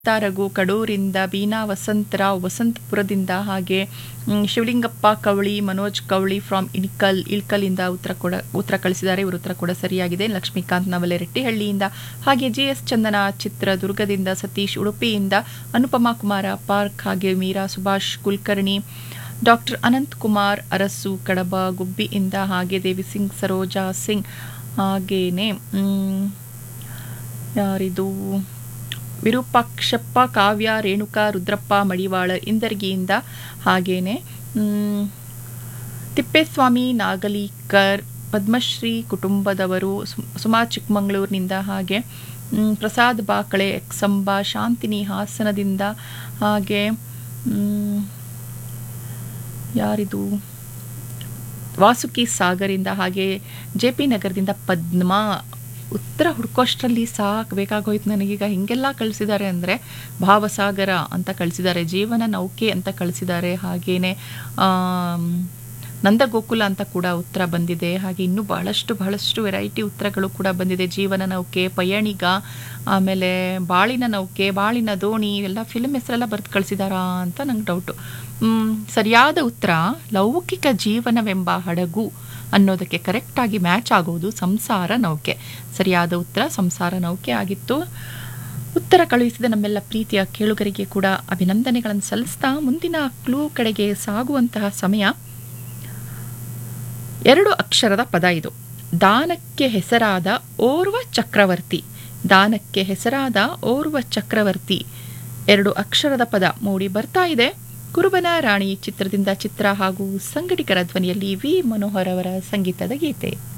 ತಾರಗು ಕಡೂರಿಂದ ಬೀನಾ ವಸಂತರಾವ್ ವಸಂತಪುರದಿಂದ ಹಾಗೆ ಮ್, ಶಿವಲಿಂಗಪ್ಪ ಕವಳಿ ಮನೋಜ್ ಕವಳಿ ಫ್ರಾಮ್ ಇಳ್ಕಲ್ ಇಳ್ಕಲಿಂದ ಉತ್ತರ ಕೂಡ ಉತ್ತರ ಕಳಿಸಿದ್ದಾರೆ ಇವರು ಉತ್ತರ ಕೂಡ ಸರಿಯಾಗಿದೆ ಲಕ್ಷ್ಮೀಕಾಂತ್ ನವಲೆ ರೆಟ್ಟಿಹಳ್ಳಿಯಿಂದ ಹಾಗೆ ಜಿ ಎಸ್ ಚಂದನ ಚಿತ್ರದುರ್ಗದಿಂದ ಸತೀಶ್ ಉಡುಪಿಯಿಂದ ಅನುಪಮಾ ಕುಮಾರ ಪಾರ್ಕ್ ಹಾಗೆ ಮೀರಾ ಸುಭಾಷ್ ಕುಲಕರ್ಣಿ ಡಾಕ್ಟರ್ ಅನಂತ್ ಕುಮಾರ್ ಅರಸು ಕಡಬ ಗುಬ್ಬಿಯಿಂದ ಹಾಗೆ ದೇವಿ ಸಿಂಗ್ ಸರೋಜಾ ಸಿಂಗ್ ಹಾಗೇನೆ ಮ್, ಯಾರಿದು ವಿರೂಪಾಕ್ಷಪ್ಪ ಕಾವ್ಯ ರೇಣುಕಾ ರುದ್ರಪ್ಪ ಮಡಿವಾಳ ಇಂದರ್ಗಿಯಿಂದ ಹಾಗೇನೆ ಮ್, ತಿಪ್ಪೇಸ್ವಾಮಿ ನಾಗಲೀಕರ್ ಪದ್ಮಶ್ರೀ ಕುಟುಂಬದವರು ಸು- ಸುಮಾ ಚಿಕ್ಕಮಗಳೂರಿನಿಂದ ಹಾಗೆ ಮ್, ಪ್ರಸಾದ್ ಬಾಕಳೆ ಎಕ್ಸಂಬ ಶಾಂತಿನಿ ಹಾಸನದಿಂದ ಹಾಗೆ ಮ್, ಯಾರಿದು ವಾಸುಕಿ ಸಾಗರಿಂದ ಹಾಗೆ ಜೆ ಪಿ ನಗರದಿಂದ ಪದ್ಮ ಉತ್ತರ ಹುಡ್ಕೋಷ್ಟರಲ್ಲಿ ಸಾಕು ಬೇಕಾಗೋಯ್ತು ನನಗೀಗ ಹಿಂಗೆಲ್ಲ ಕಳಿಸಿದ್ದಾರೆ ಅಂದರೆ ಭಾವಸಾಗರ ಅಂತ ಕಳಿಸಿದ್ದಾರೆ ಜೀವನ ನೌಕೆ ಅಂತ ಕಳಿಸಿದ್ದಾರೆ ಹಾಗೇನೆ ಆಮ್, ನಂದಗೋಕುಲ ಅಂತ ಕೂಡ ಉತ್ತರ ಬಂದಿದೆ ಹಾಗೆ ಇನ್ನೂ ಬಹಳಷ್ಟು ಬಹಳಷ್ಟು ವೆರೈಟಿ ಉತ್ತರಗಳು ಕೂಡ ಬಂದಿದೆ ಜೀವನ ನೌಕೆ ಪಯಣಿಗ ಆಮೇಲೆ ಬಾಳಿನ ನೌಕೆ ಬಾಳಿನ ದೋಣಿ ಎಲ್ಲ ಫಿಲ್ಮ್ ಹೆಸರೆಲ್ಲ ಬರೆದು ಕಳಿಸಿದಾರಾ ಅಂತ ನಂಗೆ ಡೌಟು ಮ್, ಸರಿಯಾದ ಉತ್ತರ ಲೌಕಿಕ ಜೀವನವೆಂಬ ಹಡಗು ಅನ್ನೋದಕ್ಕೆ ಕರೆಕ್ಟಾಗಿ ಮ್ಯಾಚ್ ಆಗೋದು ಸಂಸಾರ ನೌಕೆ ಸರಿಯಾದ ಉತ್ತರ ಸಂಸಾರ ನೌಕೆ ಆಗಿತ್ತು ಉತ್ತರ ಕಳುಹಿಸಿದ ನಮ್ಮೆಲ್ಲ ಪ್ರೀತಿಯ ಕೇಳುಗರಿಗೆ ಕೂಡ ಅಭಿನಂದನೆಗಳನ್ನು ಸಲ್ಲಿಸ್ತಾ ಮುಂದಿನ ಕ್ಲೂ ಕಡೆಗೆ ಸಾಗುವಂತಹ ಸಮಯ ಎರಡು ಅಕ್ಷರದ ಪದ ಇದು ದಾನಕ್ಕೆ ಹೆಸರಾದ ಓರ್ವ ಚಕ್ರವರ್ತಿ ದಾನಕ್ಕೆ ಹೆಸರಾದ ಓರ್ವ ಚಕ್ರವರ್ತಿ ಎರಡು ಅಕ್ಷರದ ಪದ ಮೂಡಿ ಬರ್ತಾ ಇದೆ ಕುರುಬನ ರಾಣಿ ಚಿತ್ರದಿಂದ ಚಿತ್ರ ಹಾಗೂ ಸಂಗಡಿಗರ ಧ್ವನಿಯಲ್ಲಿ ವಿ ಮನೋಹರ್ ಅವರ ಸಂಗೀತದ ಗೀತೆ